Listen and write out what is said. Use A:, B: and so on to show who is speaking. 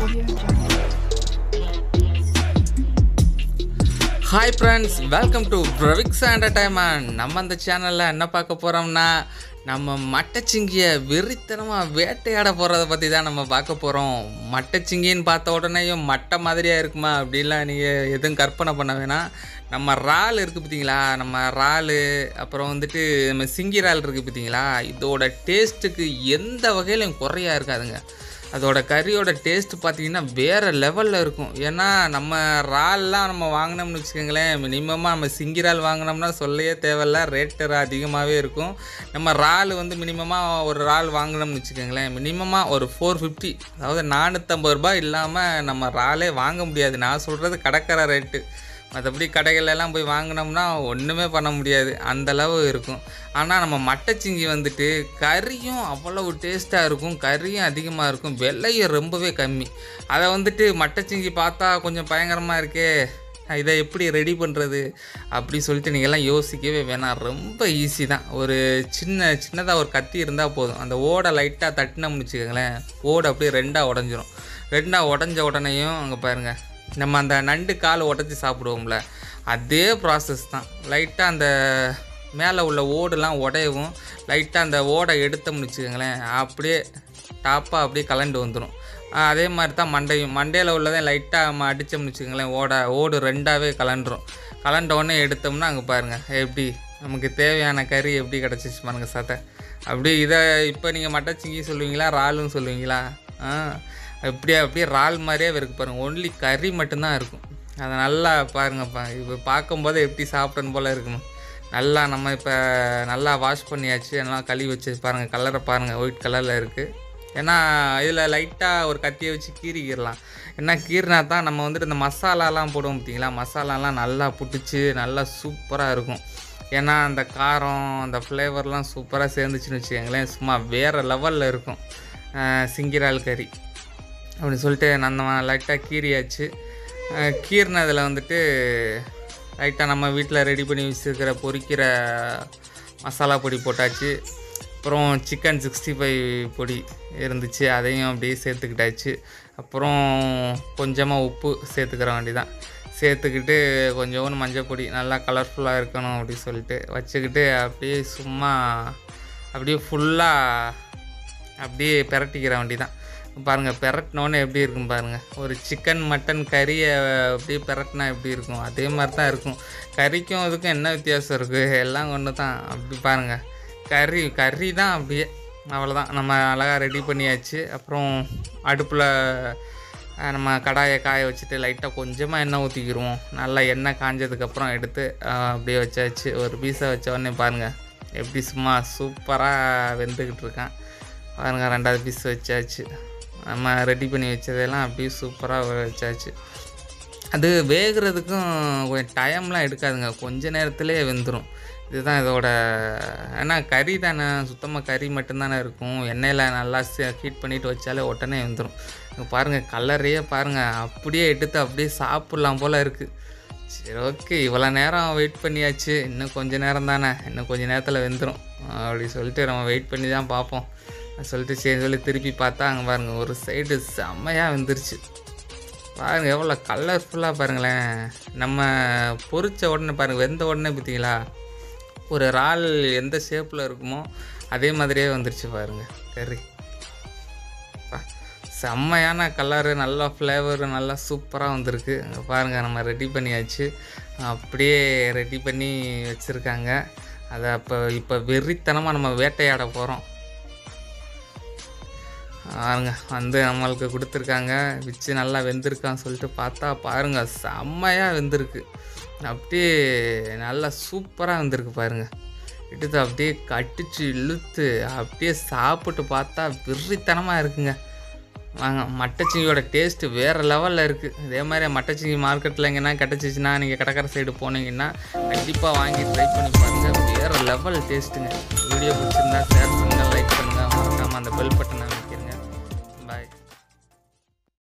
A: Audio Jungle.
B: Hi friends welcome to Pravix entertainment நம்ம அந்த சேனலில் என்ன பார்க்க போகிறோம்னா நம்ம மட்டைச்சிங்கியை வெறித்தனமாக வேட்டையாட போகிறத பற்றி தான் நம்ம பார்க்க போகிறோம் மட்டைச்சிங்கின்னு பார்த்த உடனேயும் மட்டை மாதிரியாக இருக்குமா அப்படின்லாம் நீங்கள் எதுவும் கற்பனை பண்ண வேணாம் நம்ம இறால் இருக்குது பார்த்தீங்களா நம்ம இறால் அப்புறம் வந்துட்டு நம்ம சிங்கி இறால் இருக்குது பார்த்தீங்களா இதோட டேஸ்ட்டுக்கு எந்த வகையிலும் குறையா இருக்காதுங்க அதோட கறியோட டேஸ்ட் பார்த்தீங்கன்னா வேறு லெவலில் இருக்கும் ஏன்னா நம்ம இறால்லாம் நம்ம வாங்கினோம்னு வச்சுக்கோங்களேன் மினிமமாக நம்ம சிங்கி இறால் வாங்கினோம்னா சொல்லவே தேவையில்ல ரேட்டு அதிகமாகவே இருக்கும் நம்ம இறால் வந்து மினிமமாக ஒரு இறால் வாங்கினோம்னு வச்சுக்கோங்களேன் மினிமமாக ஒரு ஃபோர் ஃபிஃப்டி அதாவது நானூற்றம்பது ரூபாய் இல்லாமல் நம்ம இறாலே வாங்க முடியாது நான் சொல்கிறது கடற்கரை ரேட்டு மற்றபடி கடைகளெல்லாம் போய் வாங்கினோம்னா ஒன்றுமே பண்ண முடியாது அந்த அளவு இருக்கும் ஆனால் நம்ம மட்டைச்சிங்கி வந்துட்டு கறியும் அவ்வளவு டேஸ்ட்டாக இருக்கும் கறியும் அதிகமாக இருக்கும் விலையும் ரொம்பவே கம்மி அதை வந்துட்டு மட்டைச்சிங்கி பார்த்தா கொஞ்சம் பயங்கரமாக இருக்கே இதை எப்படி ரெடி பண்ணுறது அப்படி சொல்லிட்டு நீங்கள்லாம் யோசிக்கவே வேணாம் ரொம்ப ஈஸி தான் ஒரு சின்ன சின்னதாக ஒரு கத்தி இருந்தால் போதும் அந்த ஓடை லைட்டாக தட்டினோம்னு வச்சுக்கோங்களேன் ஓடை அப்படியே ரெண்டாக உடஞ்சிரும் ரெண்டாக உடஞ்ச உடனேயும் அங்கே பாருங்கள் நம்ம அந்த நண்டு கால் உடச்சி சாப்பிடுவோம்ல அதே ப்ராசஸ் தான் லைட்டாக அந்த மேலே உள்ள ஓடுலாம் உடையவும் லைட்டாக அந்த ஓடை எடுத்தோம்னு வச்சுக்கோங்களேன் அப்படியே டாப்பாக அப்படியே கலண்டு வந்துடும் அதே மாதிரி தான் மண்டையும் மண்டையில் உள்ளதை லைட்டாக நம்ம அடித்தோம்னு வச்சுக்கோங்களேன் ஓட ஓடு ரெண்டாவே கலண்டுரும் கலண்ட உடனே எடுத்தோம்னா அங்கே பாருங்கள் எப்படி நமக்கு தேவையான கறி எப்படி கிடச்சிச்சு பாருங்கள் சதை அப்படியே இதை இப்போ நீங்கள் மட்டச்சிங்கி சொல்லுவீங்களா இறாலுன்னு சொல்லுவீங்களா ஆ அப்படியே அப்படியே இறால் மாதிரியே இருக்கு பாருங்கள் ஒன்லி கறி மட்டும்தான் இருக்கும் அதை நல்லா பாருங்கப்பா இப்போ பார்க்கும்போது எப்படி சாப்பிட்டேன்னு போல் இருக்கணும் நல்லா நம்ம இப்போ நல்லா வாஷ் பண்ணியாச்சு நல்லா கழுவி வச்சு பாருங்கள் கலரை பாருங்கள் ஒயிட் கலரில் இருக்குது ஏன்னா இதில் லைட்டாக ஒரு கத்தியை வச்சு கீறிக்கிடலாம் ஏன்னா கீறினா தான் நம்ம வந்துட்டு இந்த மசாலாலாம் போடுவோம் பார்த்தீங்களா மசாலாலாம் நல்லா புட்டிச்சு நல்லா சூப்பராக இருக்கும் ஏன்னா அந்த காரம் அந்த ஃப்ளேவர்லாம் சூப்பராக சேர்ந்துச்சுன்னு வச்சுக்கோங்களேன் சும்மா வேறு லெவலில் இருக்கும் சிங்கிரால் கறி அப்படின்னு சொல்லிட்டு நான் லைட்டாக கீறியாச்சு அஹ் கீறினதில் வந்துட்டு லைட்டாக நம்ம வீட்டில் ரெடி பண்ணி வச்சுருக்கிற பொரிக்கிற மசாலா பொடி போட்டாச்சு அப்புறம் சிக்கன் சிக்ஸ்டி ஃபைவ் பொடி இருந்துச்சு அதையும் அப்படியே சேர்த்துக்கிட்டாச்சு அப்புறம் கொஞ்சமாக உப்பு சேர்த்துக்கிற வேண்டியதான் சேர்த்துக்கிட்டு கொஞ்சோண்டு மஞ்சள் பொடி நல்லா கலர்ஃபுல்லாக இருக்கணும் அப்படி சொல்லிட்டு வச்சுக்கிட்டு அப்படியே சும்மா அப்படியே ஃபுல்லாக அப்படியே பிரட்டிக்கிற வேண்டிதான் பாருங்கள் பெரட்டினோன்னே எப்படி இருக்கும் பாருங்கள் ஒரு சிக்கன் மட்டன் கறியை அப்படியே பெரட்டினா எப்படி இருக்கும் அதே மாதிரி தான் இருக்கும் கறிக்கும் அதுக்கும் என்ன வித்தியாசம் இருக்குது எல்லாம் ஒன்று தான் அப்படி பாருங்கள் கறி கறி தான் அப்படியே அவ்வளோதான் நம்ம அழகாக ரெடி பண்ணியாச்சு அப்புறம் அடுப்பில் அஹ், நம்ம கடாயை காய வச்சுட்டு லைட்டாக கொஞ்சமாக எண்ணெய் ஊற்றிக்கிடுவோம் நல்லா எண்ணெய் காஞ்சதுக்கப்புறம் எடுத்து அஹ், அப்படியே வச்சாச்சு ஒரு பீஸை வச்ச உடனே பாருங்கள் எப்படி சும்மா சூப்பராக வெந்துக்கிட்டு இருக்கான் பாருங்கள் ரெண்டாவது பீஸ் வச்சாச்சு நம்ம ரெடி பண்ணி வச்சதெல்லாம் அப்படியே சூப்பராக வச்சாச்சு அது வேகிறதுக்கும் கொஞ்சம் டைம்லாம் எடுக்காதுங்க கொஞ்ச நேரத்துலேயே வெந்துடும் இதுதான் இதோட ஏன்னா கறி தானே சுத்தமாக கறி மட்டும்தானே இருக்கும் எண்ணெயில் நல்லா ஹீட் பண்ணிட்டு வச்சாலே உடனே வெந்துடும் பாருங்கள் கலரையே பாருங்கள் அப்படியே எடுத்து அப்படியே சாப்பிட்லாம் போல் இருக்குது சரி ஓகே இவ்வளோ நேரம் வெயிட் பண்ணியாச்சு இன்னும் கொஞ்ச நேரம் தானே இன்னும் கொஞ்ச நேரத்தில் வெந்துடும் அப்படி சொல்லிட்டு நம்ம வெயிட் பண்ணி தான் பார்ப்போம் சொல்லிட்டு சரி சொல்லி திருப்பி பார்த்தா அங்கே பாருங்கள் ஒரு சைடு செம்மையாக வெந்துருச்சு பாருங்கள் எவ்வளோ கலர்ஃபுல்லாக பாருங்களேன் நம்ம பொரிச்ச உடனே பாருங்கள் வெந்த உடனே பார்த்தீங்களா ஒரு இறால் எந்த ஷேப்பில் இருக்குமோ அதே மாதிரியே வந்துருச்சு பாருங்கள் கறி பா, செம்மையான கலரு நல்லா ஃப்ளேவரு நல்லா சூப்பராக வந்திருக்கு அங்கே பாருங்கள் நம்ம ரெடி பண்ணியாச்சு அப்படியே ரெடி பண்ணி வச்சுருக்காங்க அதை அப்போ இப்போ வெறித்தனமாக நம்ம வேட்டையாட போகிறோம் பாருங்க வந்து நம்மளுக்கு கொடுத்துருக்காங்க வச்சு நல்லா வெந்திருக்கான்னு சொல்லிட்டு பார்த்தா பாருங்க செம்மையாக வெந்திருக்கு அப்படியே நல்லா சூப்பராக வெந்திருக்கு பாருங்க எடுத்து அப்படியே கட்டிச்சு இழுத்து அப்படியே சாப்பிட்டு பார்த்தா வெறித்தனமாக இருக்குங்க வாங்க மட்டச்சிங்கியோட டேஸ்ட்டு வேறு லெவலில் இருக்குது இதே மாதிரி மட்டச்சிங்கி மார்க்கெட்டில் எங்கன்னா கிடச்சிச்சின்னா நீங்கள் கடற்கரை சைடு போனீங்கன்னா கண்டிப்பாக வாங்கி ட்ரை பண்ணி பாருங்கள் வேறு லெவல் டேஸ்ட்டுங்க வீடியோ பிடிச்சிருந்தா ஷேர் பண்ணுங்கள் லைக் பண்ணுங்கள் மறக்காமல் அந்த பெல் பட்டன்